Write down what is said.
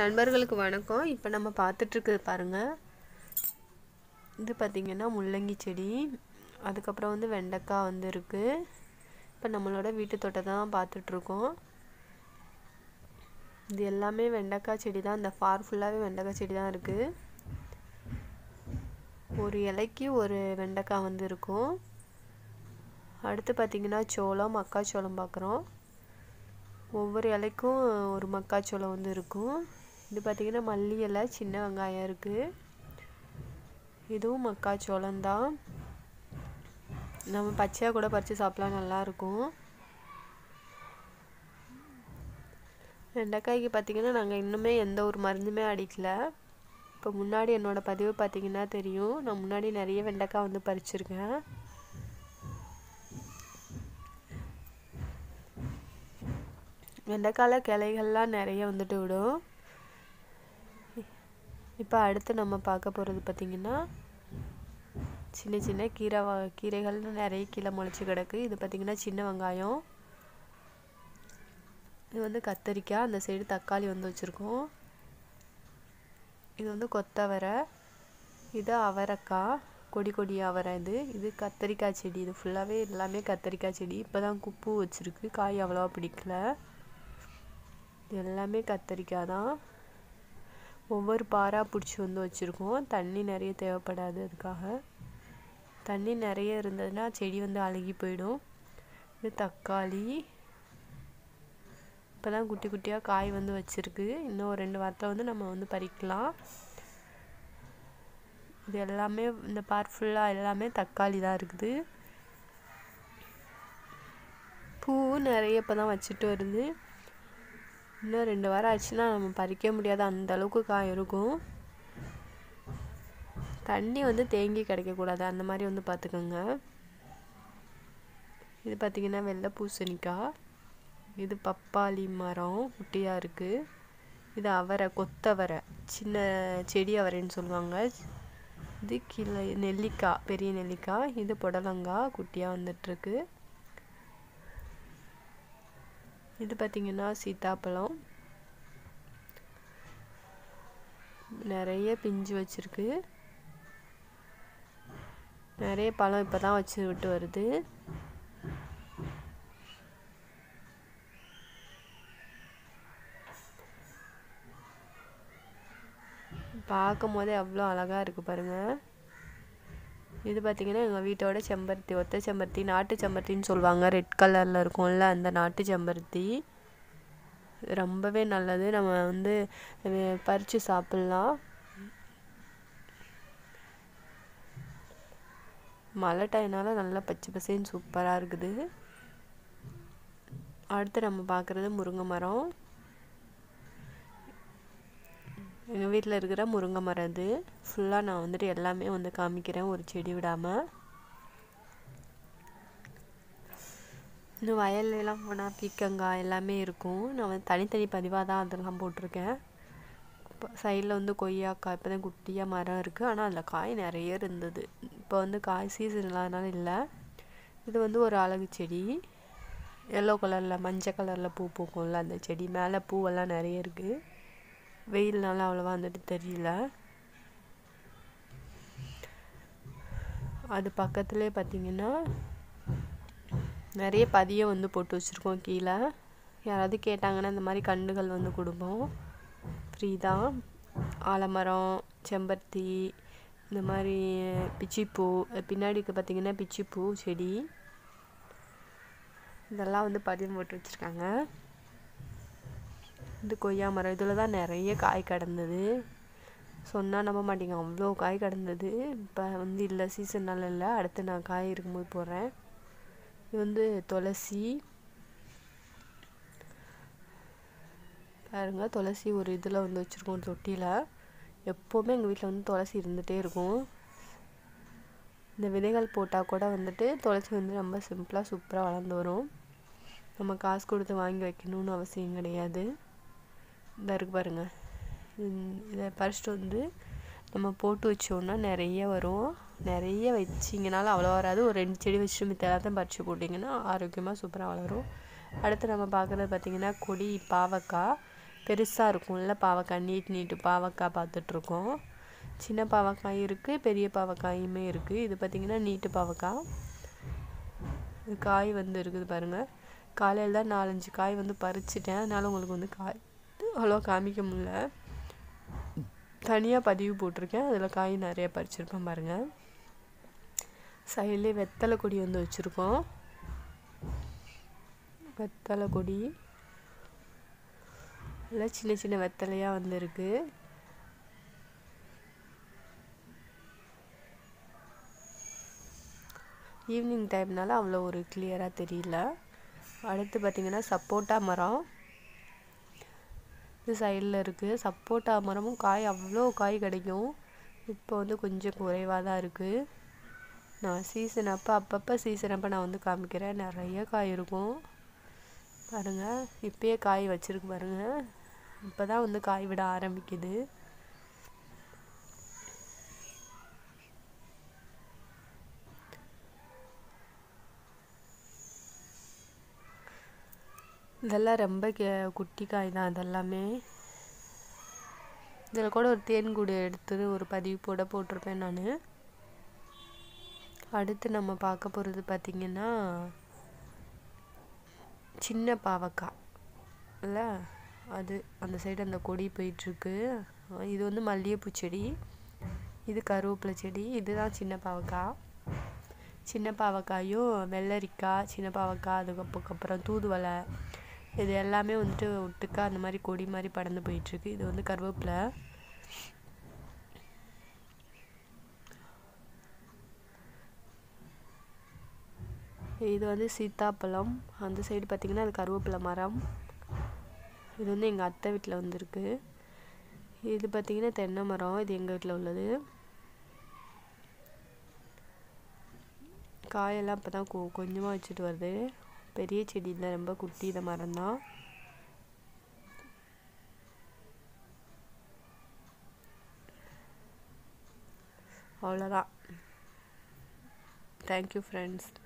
நண்பர்களுக்கு வணக்கம் இப்போ நம்ம பார்த்துட்ருக்குது பாருங்கள் இது பார்த்திங்கன்னா முள்ளங்கி செடி அதுக்கப்புறம் வந்து வெண்டைக்காய் வந்து இருக்குது இப்போ நம்மளோட வீட்டு தோட்டத்தை தான் பார்த்துட்ருக்கோம் இது எல்லாமே வெண்டைக்காய் செடி தான் இந்த ஃபார் ஃபுல்லாகவே வெண்டைக்காய் செடி தான் இருக்குது ஒரு இலைக்கு ஒரு வெண்டைக்காய் வந்து இருக்கும் அடுத்து பார்த்திங்கன்னா சோளம் மக்காச்சோளம் பார்க்குறோம் ஒவ்வொரு இலைக்கும் ஒரு மக்காச்சோளம் வந்து இருக்கும் இது பார்த்திங்கன்னா மல்லி இலை சின்ன வெங்காயம் இருக்குது இதுவும் மக்காச்சோளம் தான் நம்ம பச்சையாக கூட பறித்து சாப்பிட்லாம் நல்லாயிருக்கும் வெண்டைக்காய்க்கு பார்த்திங்கன்னா நாங்கள் இன்னுமே எந்த ஒரு மருந்துமே அடிக்கல இப்போ முன்னாடி என்னோடய பதிவு பார்த்திங்கன்னா தெரியும் நான் முன்னாடி நிறைய வெண்டைக்காய் வந்து பறிச்சிருக்கேன் வெண்டைக்காயில் கிளைகள்லாம் நிறைய வந்துட்டு விடும் இப்போ அடுத்து நம்ம பார்க்க போகிறது பார்த்திங்கன்னா சின்ன சின்ன கீரை வ கீரைகள் நிறைய கீரை முளைச்சி கிடக்கு இது பார்த்திங்கன்னா சின்ன வெங்காயம் இது வந்து கத்தரிக்காய் அந்த சைடு தக்காளி வந்து வச்சுருக்கோம் இது வந்து கொத்தவரை இது அவரைக்காய் கொடி கொடி அவரை இது இது கத்தரிக்காய் செடி இது ஃபுல்லாகவே எல்லாமே கத்தரிக்காய் செடி இப்போ தான் குப்பு வச்சுருக்கு காய் அவ்வளோவா பிடிக்கல இது எல்லாமே கத்தரிக்காய் தான் ஒவ்வொரு பாராக பிடிச்சி வந்து வச்சுருக்கோம் தண்ணி நிறைய தேவைப்படாது அதுக்காக தண்ணி நிறைய இருந்ததுன்னா செடி வந்து அழுகி போயிடும் இது தக்காளி இப்போ தான் குட்டி குட்டியாக காய் வந்து வச்சுருக்கு இன்னும் ஒரு ரெண்டு வாரத்தில் வந்து நம்ம வந்து பறிக்கலாம் இது எல்லாமே இந்த பார்க் ஃபுல்லாக எல்லாமே தக்காளி தான் இருக்குது பூ நிறைய இப்போ தான் வச்சுட்டு வருது இன்னும் ரெண்டு வாரம் ஆச்சுன்னா நம்ம பறிக்க முடியாத அந்த அளவுக்கு காய் இருக்கும் தண்ணி வந்து தேங்கி கிடைக்கக்கூடாது அந்த மாதிரி வந்து பார்த்துக்கோங்க இது பார்த்திங்கன்னா வெள்ளை பூசணிக்காய் இது பப்பாளி மரம் குட்டியாக இருக்குது இது அவரை கொத்தவரை சின்ன செடி அவரைன்னு சொல்லுவாங்க இது கீழே நெல்லிக்காய் பெரிய நெல்லிக்காய் இது புடலங்காய் குட்டியாக வந்துட்டுருக்கு இது பார்த்திங்கன்னா சீத்தாப்பழம் நிறைய பிஞ்சு வச்சுருக்கு நிறைய பழம் இப்போ தான் வச்சு விட்டு வருது பார்க்கும் போதே அவ்வளோ அழகாக இருக்குது பாருங்கள் இது பார்த்திங்கன்னா எங்கள் வீட்டோட செம்பருத்தி ஒத்த செம்பருத்தி நாட்டு செம்பருத்தின்னு சொல்லுவாங்க ரெட் கலரில் இருக்கும்ல அந்த நாட்டு செம்பருத்தி ரொம்பவே நல்லது நம்ம வந்து பறித்து சாப்பிட்லாம் மழை டைம்னால நல்லா பச்சை பசேன்னு சூப்பராக இருக்குது அடுத்து நம்ம பார்க்குறது முருங்கை மரம் எங்கள் வீட்டில் இருக்கிற முருங்கை மரம் இது ஃபுல்லாக நான் வந்துட்டு எல்லாமே வந்து காமிக்கிறேன் ஒரு செடி விடாமல் இன்னும் வயல்லாம் போனால் பீக்கங்காய் எல்லாமே இருக்கும் நான் வந்து தனித்தனி பதிவாக தான் அதெல்லாம் போட்டிருக்கேன் சைடில் வந்து கொய்யாக்காய் இப்போ தான் குட்டியாக மரம் இருக்குது ஆனால் அதில் காய் நிறைய இருந்தது இப்போ வந்து காய் சீசன் இல்லாதனால இல்லை இது வந்து ஒரு அழகு செடி எல்லோ கலரில் மஞ்சள் கலரில் பூ பூக்கும்ல அந்த செடி மேலே பூவெல்லாம் நிறைய இருக்குது வெயில்னால அவ்வளோவா வந்துட்டு தெரியல அது பக்கத்துலேயே பார்த்தீங்கன்னா நிறைய பதியம் வந்து போட்டு வச்சுருக்கோம் கீழே யாராவது கேட்டாங்கன்னா இந்த மாதிரி கண்டுகள் வந்து கொடுப்போம் ஃப்ரீ தான் ஆலமரம் செம்பருத்தி இந்த மாதிரி பிச்சிப்பூ பின்னாடி பார்த்திங்கன்னா பிச்சிப்பூ செடி இதெல்லாம் வந்து பதியம் போட்டு வச்சுருக்காங்க இது கொய்யா மரம் இதில் தான் நிறைய காய் கிடந்தது சொன்னால் நம்ப மாட்டேங்க அவ்வளோ காய் கிடந்தது இப்போ வந்து இல்லை சீசனால் இல்லை அடுத்து நான் காய் இருக்கும்போது போடுறேன் இது வந்து துளசி பாருங்க துளசி ஒரு இதில் வந்து வச்சுருக்கோம் தொட்டியில் எப்போவுமே எங்கள் வீட்டில் வந்து துளசி இருந்துகிட்டே இருக்கும் இந்த விதைகள் போட்டால் கூட வந்துட்டு துளசி வந்து ரொம்ப சிம்பிளாக சூப்பராக வளர்ந்து வரும் நம்ம காசு கொடுத்து வாங்கி வைக்கணும்னு அவசியம் கிடையாது இந்த இருக்கு பாருங்கள் இதை பறிச்சிட்டு வந்து நம்ம போட்டு வச்சோன்னா நிறைய வரும் நிறைய வச்சிங்கனாலும் அவ்வளோ வராது ஒரு ரெண்டு செடி வச்சுட்டு மித்த எல்லாத்தையும் பறித்து போட்டிங்கன்னா ஆரோக்கியமாக சூப்பராக வளரும் அடுத்து நம்ம பார்க்குறது பார்த்திங்கன்னா கொடி பாவக்காய் பெருசாக இருக்கும்ல பாவக்காய் நீட் நீட்டு பாவக்காய் பார்த்துட்ருக்கோம் சின்ன பாவக்காய் இருக்குது பெரிய பாவக்காயுமே இருக்குது இது பார்த்திங்கன்னா நீட்டு பாவக்காய் இது காய் வந்து இருக்குது பாருங்கள் காலையில் தான் நாலஞ்சு காய் வந்து பறிச்சிட்டேன் அதனால் உங்களுக்கு வந்து காய் அவ்வளோ காமிக்க முடியல தனியாக பதிவு போட்டிருக்கேன் அதில் காய் நிறைய பறிச்சிருப்பேன் பாருங்கள் சைட்லேயே வெத்தலை கொடி வந்து வச்சுருக்கோம் வெத்தலை கொடி எல்லாம் சின்ன சின்ன வெத்தலையாக வந்து இருக்குது ஈவினிங் டைம்னால அவ்வளோ ஒரு கிளியராக தெரியல அடுத்து பார்த்திங்கன்னா சப்போட்டா மரம் இது சைடில் இருக்குது சப்போட்டா மரமும் காய் அவ்வளோ காய் கிடைக்கும் இப்போ வந்து கொஞ்சம் குறைவாக தான் இருக்குது நான் சீசன் அப்போ அப்பப்போ சீசன் அப்போ நான் வந்து காமிக்கிறேன் நிறைய காய் இருக்கும் பாருங்கள் இப்பயே காய் வச்சுருக்கு பாருங்கள் இப்போ தான் வந்து காய் விட ஆரம்பிக்குது இதெல்லாம் ரொம்ப கே குட்டி காய் தான் இதெல்லாமே இதில் கூட ஒரு தேன் கூடு எடுத்து ஒரு பதிவு போட போட்டிருப்பேன் நான் அடுத்து நம்ம பார்க்க போகிறது பார்த்திங்கன்னா சின்ன பாவக்காய் இல்லை அது அந்த சைடு அந்த கொடி போயிட்டுருக்கு இது வந்து மல்லிகைப்பூ செடி இது கருவேப்பிலை செடி இதுதான் சின்ன பாவக்காய் சின்ன பாவக்காயும் வெள்ளரிக்காய் சின்ன பாவக்காய் அதுக்கப்புறம் தூதுவளை இது எல்லாமே வந்துட்டு ஒட்டுக்கா அந்த மாதிரி கொடி மாதிரி படர்ந்து போயிட்டுருக்கு இது வந்து கருவேப்பிலை இது வந்து சீத்தாப்பழம் அந்த சைடு பார்த்திங்கன்னா அது கருவேப்பிலை மரம் இது வந்து எங்கள் அத்தை வீட்டில் வந்துருக்கு இது பார்த்திங்கன்னா தென்னை மரம் இது எங்கள் வீட்டில் உள்ளது காயெல்லாம் இப்போ தான் கொ கொஞ்சமாக வச்சுட்டு வருது பெரிய செடி இல்லை ரொம்ப குட்டி இந்த மரம் தான் அவ்வளோதான் தேங்க்யூ ஃப்ரெண்ட்ஸ்